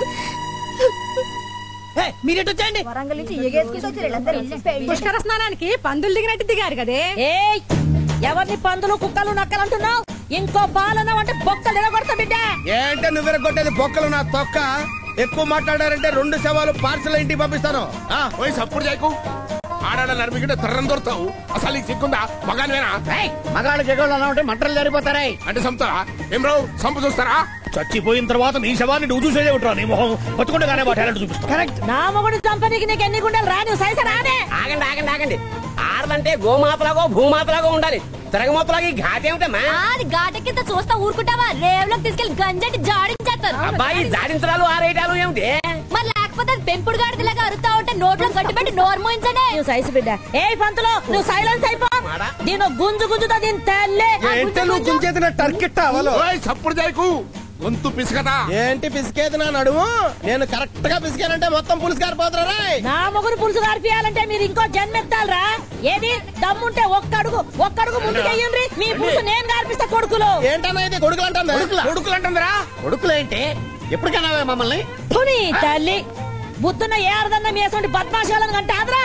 మీరేట్ వచ్చేయండి వరంగల్ నుంచి ఎగేసుకుంటూ వచ్చారు వీళ్ళందరూ. పుష్కర స్నానానికి పందులు దిగినట్టు దిగారు కదే ఏయ్ ఎవరిని పందులు కుక్కలు నక్కలు అంటున్నావు ఇంకో బాలన అంటే బొక్కలు ఎరగొడతా బిడ్డ ఏంటే నువ్వు కొట్టేది పొక్కలు నా తొక్క ఎక్కువ మాట్లాడారంటే రెండు శవాలు పార్సల్ ఇంటికి పంపిస్తాను ఆ, పోయి సప్పుడు చేయకు ఆడాడ నడిపికింటే తర్రం దొరుకుతావు అసలు నీకు సిక్కుందా మగానివేనా మగాళ్ళు జగళ్ళు ఉంటే మంటలు జరిపోతారా అంటే సంపుతారా ఏం రావు సంపు చూస్తారా చచ్చిపోయిన తర్వాత నీ శవాన్ని నువ్వు చూసేదే ఉంటావు నీ మొహం పట్టుకుంటే టాలెంట్ చూపిస్తా కరెక్ట్ నా మొగుడు చంపనీకి నీకు ఎన్ని గుండెలు రా నువ్వు సైజు రానే ఆగండి ఆగండి ఆగండి ఆడదంటే గోమాతలాగో భూమాతలాగో ఉండాలి తిరగమాతలాగా ఈ ఘాటేమిటమ్మా అది ఘాటెక్కింత చూస్తా ఊరుకుంటావా రేవులోకి తీసుకెళ్లి గంజటి జాడించేస్తారు అబ్బాయి జాడించడాలు ఆరేయడాలు ఏమిటి మరి లేకపోతే అది పెంపుడు గాడిదలాగా అరుతా ఉంటే నోట్లో గట్టి పెట్టి నోరు మోయించండి నువ్వు సైజు బిడ్డ ఏయ్ పంతులు నువ్వు సైలెన్స్ అయిపో దీని గుంజు గుంజుతో దీని తల్లి ఏంటి నువ్వు కుంచేసిన టర్కిట్ అవ్వలు ఓయ్ సప్పుడు చేయకు గొంతు పిసుకదా ఏంటి పిసికేది నా నడుము నేను కరెక్ట్ గా పిసికానంటే మొత్తం పులుసు గారిపోతారా నా మొగుడు పులుసు గారిపియాలంటే మీరు ఇంకో జన్మెత్తాలరా ఏది దమ్ముంటే ఒక్కడుగు ఒక్కడుగు ముందుకు వెయ్యండి మీ పులుసు నేను గారిపిస్తా కొడుకులు ఏంటన్నా ఇది కొడుకులు అంటుంది కొడుకులు అంటుందిరా కొడుకులు ఏంటి ఎప్పటికైనా మమ్మల్ని తుని తల్లి బుద్ధున్న ఏరదన్న మేసండి బద్మాశాలను కంటే ఆదరా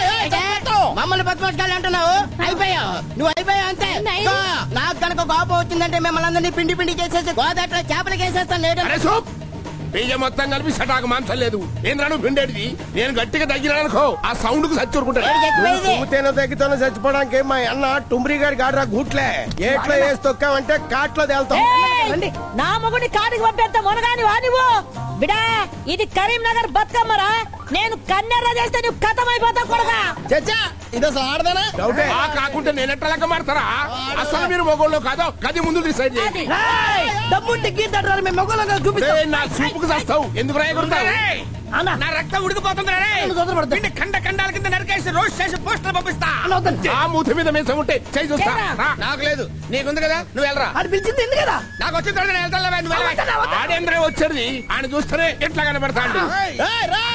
మమ్మల్ని బతిమట్టుకెళ్ళి అంటున్నావు అయిపోయావు నువ్వు అయిపోయావు అంతే ఇదిగో, నాకు కనుక కోపం వచ్చిందంటే మిమ్మల్ని అందరినీ పిండి పిండి చేసేసి గోదాట్లో చేపలకి వేసేస్తాను లేడు అరే సూప్ బియ్యం మొత్తం కలిపి సటాకు మాంసం లేదు ఏంద్రాను పిండేటిది నేను గట్టిగా తగ్గినానుకో ఆ సౌండ్ కు సచ్చుకుంటాను తుమ్మితేనో తగ్గితేనో చచ్చిపోవడానికి మా అన్న టుమ్రి గారి గాడ్రా గూట్లే ఏట్లో వేసి తొక్కామంటే కాట్లో తేల్తాం ఏయ్! నా మొగుడి కాడికి పంపేద్ద మునగాని వానివో బిడా ఇది కరీంనగర్ బతుకమ్మరా నేను కన్నెర్ర చేస్తే నువ్వు కథమైపోతావు కొడగా చచ్చా ఇది అసలు ఆడదానా డౌటే ఆ కాకుంటే నేను ఎట్లా లెక్క మాడతారా అసలు మీరు మొగోళ్ళు కాదో గది ముందు డిసైడ్ చేయండి దమ్ముంటే గీతాడు మేము మొగలంగా చూపిస్తాం ఏయ్, నా చూపుకు చేస్తావు ఎందుకు రాయకూడతావు అన్న నా రక్తం ఉడికిపోతుంది పిండి ఖండ ఖండాల కింద నరికేసి రోజు చేసి పోస్టర్ పంపిస్తా ఆ మూతి మీద మీసం ఉంటే చేయి చూస్తా రా. నాకు లేదు నీకుంది కదా నువ్వు వెళ్ళరా అది పిలిచింది ఎందుకు కదా నాకు వచ్చిన తర్వాత నేను వెళ్తానులే, నువ్వు వెళ్ళవే. ఆడేంద్రే వచ్చేది ఆయన చూస్తేనే ఎట్లా కనబడతాడు ఏయ్, రా.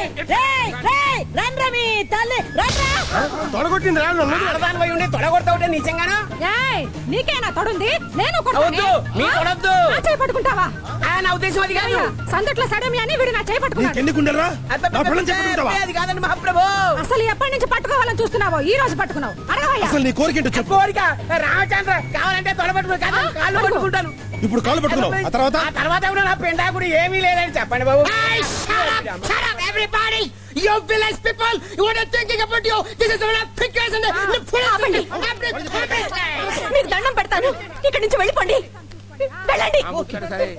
రండ్రా మీ తల్లి రండ్రా తొడగొట్టింది రా నన్ను. ఆడదాని పోయి ఉండి తొడగొడతా ఉంటే నిజంగానా ఏయ్, నీకేనా తొడుంది నేను వద్దు మీ కొడద్దు నా చేయి పట్టుకుంటావా ఆ, నా ఉద్దేశం అది కాదు సందట్లో సడమి అని వీడు నా చేయి పట్టుకున్నాడు నీకెన్ని గుండెలరా? అబ్బబ్బబ్బ, నా పిల్లని చెప్పుకుంటావా? అది కాదండి మహాప్రభు అసలు ఎప్పటి నుంచి పట్టుకోవాలని చూస్తున్నావో ఈ రోజు పట్టుకున్నావు అడగవయ్యా అసలు నీ కోరికేంటో చెప్పు కోరిక రామచంద్ర కావాలంటే తొడబట్టుకుని కాదు కాళ్ళు పట్టుకుంటాను ఇప్పుడు కాళ్ళు పట్టుకున్నావు ఆ తర్వాత ఆ తర్వాత కూడా నా పెండాకుడు ఏమీ లేదని చెప్పండి బాబు everybody you village people you are not thinking about you this is one of pictures and the full ఆపండి. మీకు దండం పెడతాను ఇక్కడి నుంచి వెళ్ళిపోండి వెళ్ళండి సరే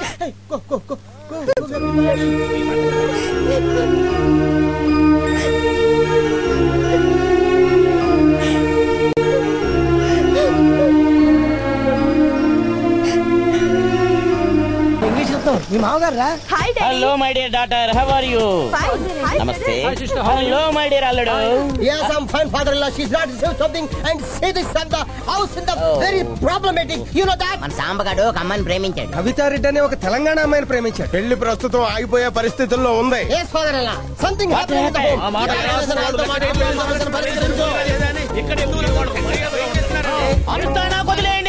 ఇంగ్లీష్ చెప్తాం మీ మామగారు రా hi hello my dear daughter how are you నమస్తే హలో మై డియర్ అల్లుడు Yes, I'm fine, father-in-law. She's not received something and say this and the house in the very problematic. You know that? మన సాంబగాడు ఒక అమ్మాయిని ప్రేమించాడు కవితారెడ్డి అనే ఒక తెలంగాణ అమ్మాయిని ప్రేమించాడు పెళ్లి ప్రస్తుతం ఆగిపోయే పరిస్థితుల్లో ఉంది Yes, father-in-law. Something happened in the home. అంతా నాకు వదిలేయండి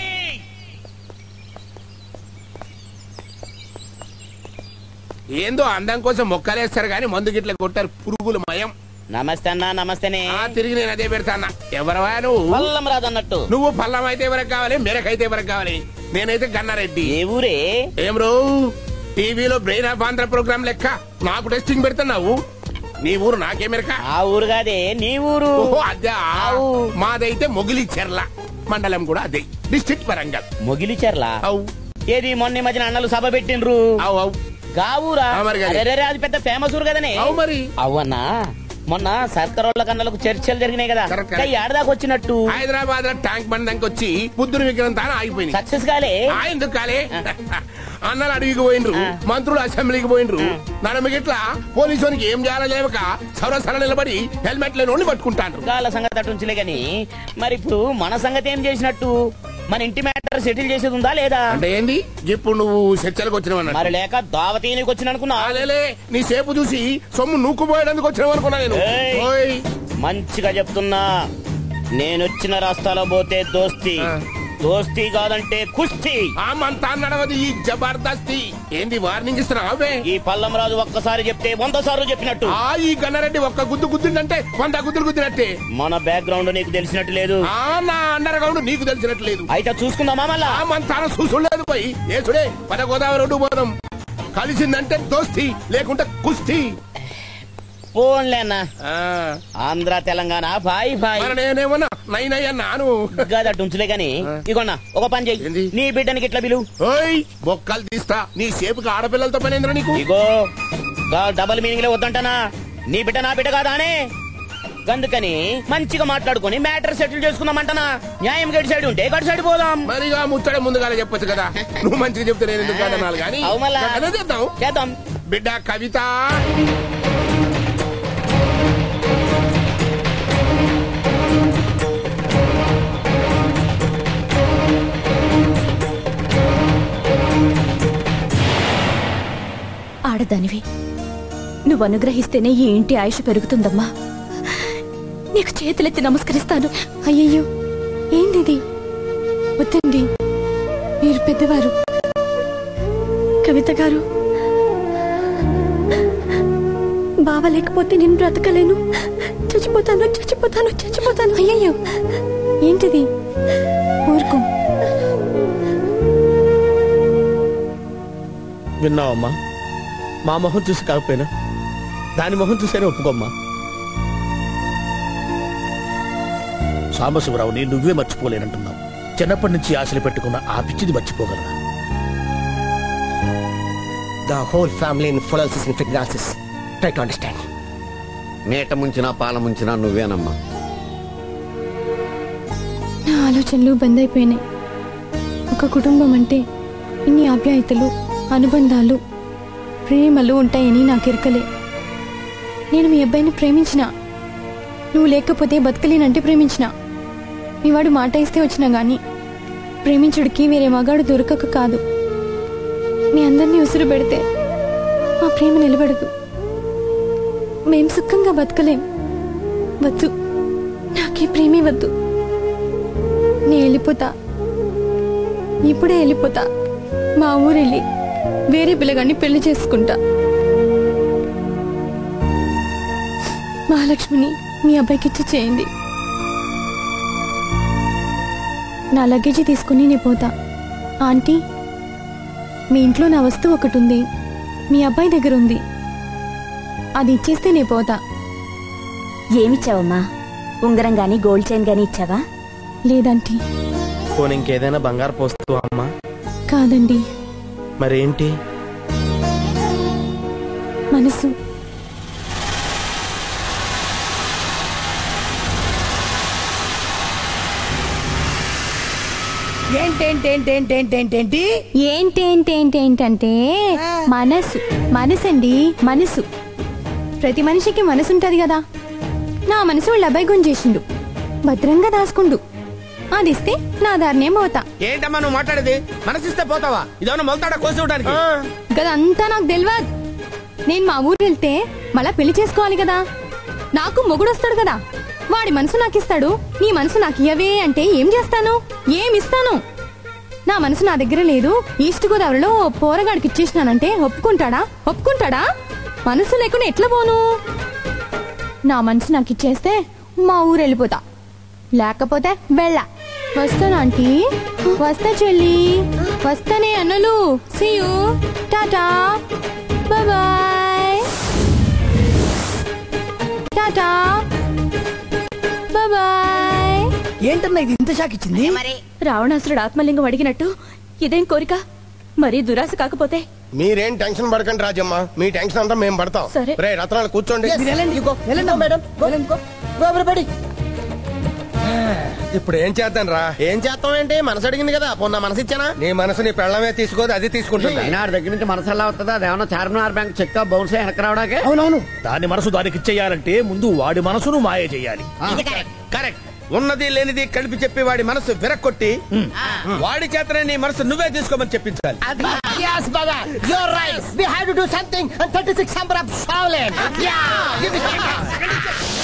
ఏందో అందం కోసం మొక్కలేస్తారు గాని మందు గిట్ల కొట్టారు పురుగులు మయం నమస్తే అన్న నమస్తేనే ఆ తిరిగి నేను అదే పెడతాన్నా ఎవరవా నువ్వు పల్లం రాదన్నట్టు నువ్వు పల్లం అయితే ఎవరికి కావాలి మెరకైతే ఎవరికి కావాలి నేనైతే గన్నారెడ్డి ఏ ఊరే ఏం రో టీవీలో బ్రెయిన్ ఆఫ్ ఆంధ్ర ప్రోగ్రామ్ లెక్క నాకు టెస్టింగ్ పెడుతున్నావు నీ ఊరు నాకే మెరక ఆ ఊరు కాదే నీ ఊరు ఓహో అదే ఆవు. మాదైతే మొగిలి చెర్ల మండలం కూడా అదే డిస్ట్రిక్ట్ వరంగల్ మొగిలిచర్ల అవు ఏది మొన్న ఈ మధ్యన అన్నలు సభ పెట్టిండ్రు అవు అవు గావురా ఆ, మరి గది. అరెరెరె, అది పెద్ద ఫేమస్ ఊరు కదనే అవు మరి అవునా మొన్న సర్కరోళ్ళ కన్నలకు చర్చలు జరిగినాయి కదా కరెక్ట్, కరెక్ట్. ఇంకా ఏడదాకా వచ్చినట్టు హైదరాబాద్ లో ట్యాంక్ బండ్ దానికి వచ్చి బుద్ధుని విగ్రహం తాను ఆగిపోయింది సక్సెస్ కాలే ఆ, ఎందుకు కాలే అన్నలు అడవికి పోయిండ్రు ఆ. మంత్రులు అసెంబ్లీకి పోయిండ్రు నడమిగిట్లా పోలీసునికి ఏం చేయాలో లేవక సరసర నిలబడి హెల్మెట్ లేని వాళ్ళు పట్టుకుంటాను గాల సంగతి అటు ఉంచులే గాని మరి ఇప్పుడు మన సంగతి ఏం చేసినట్టు మన ఇంటి మ్యాటర్ సెటిల్ చేసేది ఉందా లేదా అంటే ఏంది ఇప్పుడు నువ్వు చర్చలకు వచ్చినవన్నా మరి లేక దావతీనికి వచ్చిన అనుకున్నా ఆలేలే నీ సేపు చూసి సొమ్ము నూక్కుపోయేందుకు వచ్చినావు అనుకున్నా నేను ఏయ్. ఓయ్. మంచిగా చెప్తున్నా నేనొచ్చిన రాస్తాలో పోతే దోస్తి ఆ. దోస్తీ కాదంటే కుస్తీ ఆ మంతా నడవది ఈ జబర్దస్తి ఏంది వార్నింగ్ ఇస్తున్నావే ఈ పల్లం రాజు ఒక్కసారి చెప్తే వంద సార్లు చెప్పినట్టు ఆ ఈ గన్నారెడ్డి ఒక్క గుద్దు గుద్దిందంటే వంద గుద్దులు గుద్దినట్టే మన బ్యాక్గ్రౌండ్ నీకు తెలిసినట్టు లేదు ఆ నా అండర్ గ్రౌండ్ నీకు తెలిసినట్టు లేదు అయితే చూసుకుందామా మళ్ళా ఆ మంతాన చూసులేదు పోయి ఏసుడే పద గోదావరి రోడ్డు పోదాం కలిసిందంటే దోస్తి లేకుంటే కుస్తీ ఫోన్లే అన్న ఆ, ఆంధ్ర తెలంగాణ బాయ్ బాయ్ మరి నేనేమన్నా నైనయ్య నాను గదట్టు ఉంచులే గాని ఇగోన్నా ఒక పని చెయ్యి ఏంది? నీ బిడ్డనికి ఇట్లా బిలు ఓయ్ బొక్కలు తీస్తా నీ సేపుకి ఆడపిల్లలతో పనేంద్ర నీకు ఇగో గా డబల్ మీనింగ్ లో వద్దంటానా నీ బిడ్డ నా బిడ్డ కాదానే అందుకని మంచిగా మాట్లాడుకొని మ్యాటర్ సెటిల్ చేసుకుందామంటనా న్యాయం గడి సైడ్ ఉంటే గడి సైడ్ పోదాం మరిగా ముచ్చట ముందుగానే చెప్పొచ్చు కదా నువ్వు మంచిగా చెప్తే నేను ఎందుకు కాదనాలి కానీ అవు మళ్ళా. అదే చేద్దాం చేద్దాం బిడ్డ కవిత ఆడదానివి నువ్వు అనుగ్రహిస్తేనే ఈ ఇంటి ఆయుష్ పెరుగుతుందమ్మా నీకు చేతులెత్తి నమస్కరిస్తాను అయ్యయ్యో ఏందిది వద్దండి మీరు పెద్దవారు కవిత గారు బావ లేకపోతే నేను బ్రతకలేను చచ్చిపోతాను చచ్చిపోతాను చచ్చిపోతాను అయ్యయ్యో ఏంటిది ఊరుకో విన్నావమ్మా మా మొహం చూసి కాకపోయినా దాని మొహం చూసేనే ఒప్పుకోమ్మా సాంబశివరావుని నువ్వే మర్చిపోలేనంటున్నావు చిన్నప్పటి నుంచి ఆశలు పెట్టుకున్న ఆ పిచ్చిది మర్చిపోగలరా The whole family in paralysis and paralysis. Try to understand. నీట ముంచినా పాల ముంచినా నువ్వేనమ్మా నా ఆలోచనలు బంద్ అయిపోయినాయి ఒక కుటుంబం అంటే ఇన్ని ఆప్యాయతలు అనుబంధాలు ప్రేమలు ఉంటాయని నాకు ఎరకలే నేను మీ అబ్బాయిని ప్రేమించిన నువ్వు లేకపోతే బతకలేనంటే ప్రేమించిన మీ వాడు మాట ఇస్తే వచ్చినా గాని ప్రేమించుడికి వేరే మగాడు దొరకక కాదు మీ అందరినీ ఉసురు పెడితే మా ప్రేమ నిలబడదు మేం సుఖంగా బతకలేం వద్దు నాకే ప్రేమే వద్దు నేను వెళ్ళిపోతా ఇప్పుడే వెళ్ళిపోతా మా ఊరెళ్ళి వేరే పిల్లగాన్ని పెళ్లి చేసుకుంటా మహాలక్ష్మిని మీ అబ్బాయికి ఇచ్చి చేయండి నా లగేజీ తీసుకుని నేను పోతా ఆంటీ మీ ఇంట్లో నా వస్తువు ఒకటి ఉంది మీ అబ్బాయి దగ్గర ఉంది అది ఇచ్చేస్తే నేను పోతా ఏమిచ్చావమ్మా ఉంగరం గాని గోల్డ్ చైన్ గాని ఇచ్చావా లేదంటీ పోనీ ఇంకేదైనా బంగారు పోస్తూ అమ్మా కాదండి మరేంటి మనసు ఏంటేంటేంటేంటేంటేంటి ఏంటేంటేంటేంటంటే మనసు మనసండి మనసు ప్రతి మనిషికి మనసు ఉంటది కదా నా మనసు వాళ్ళ అబ్బాయి గుంజేసిండు భద్రంగా దాసుకుండు అది ఇస్తే నా దారినే పోతా ఏంటమ్మా నువ్వు మాట్లాడేది మనసిస్తే పోతావా ఇదేమన్నా మొలతాడా కోసి ఇవ్వడానికి గదంతా నాకు తెలియదు నేను మా ఊరు వెళ్తే మళ్ళా పెళ్లి చేసుకోవాలి కదా నాకు మొగుడు వస్తాడు కదా వాడి మనసు నాకు ఇస్తాడు నీ మనసు నాకు ఇయ్యవే అంటే ఏం చేస్తాను ఏం ఇస్తాను నా మనసు నా దగ్గర లేదు ఈస్ట్ గోదావరిలో ఓ పోరగాడికి ఇచ్చేసినానంటే ఒప్పుకుంటాడా ఒప్పుకుంటాడా మనసు లేకుండా ఎట్లా పోను నా మనసు నాకు ఇచ్చేస్తే మా ఊరు వెళ్ళిపోతా లేకపోతే వెళ్ళ వస్తాను ఆంటీ వస్తా చెల్లి వస్తానే అన్నలు see you tata bye tata bye ఏంటన్నా ఇది ఇంత షాక్ ఇచ్చింది రావణాసురుడు ఆత్మలింగం అడిగినట్టు ఇదేం కోరిక మరీ దురాశ కాకపోతే మీరేం టెన్షన్ పడకండి రాజమ్మ మీ టెన్షన్ అంతా మేము పడతాం సరే. రే రత్నాలు కూర్చోండి మీరు వెళ్ళండి You go. వెళ్ళండి Go, madam. Go. Go. Go, everybody. ఇప్పుడు ఏం చేద్దాం రా ఏం చేస్తాం ఏంటి మనసు అడిగింది కదా పొన్న మనసు ఇచ్చానా నీ మనసు నీ పెళ్ళమే తీసుకోదు అది తీసుకుంటుంది ఈనాడు దగ్గర నుంచి మనసు ఎలా అవుతుందా అదేమన్నా చార్మినార్ బ్యాంక్ చెక్ బౌన్స్ వెనక రావడానికి అవునవును దాని మనసు దానికి ఇచ్చేయాలంటే ముందు వాడి మనసును మాయ చేయాలి కరెక్ట్ ఉన్నది లేనిది కలిపి చెప్పి వాడి మనసు విరక్కొట్టి వాడి చేతనే నీ మనసు నువ్వే తీసుకోమని చెప్పించాలి Yes, brother. You're right. We have to do something. And 36 number of Shaolin. Yeah. Give me some.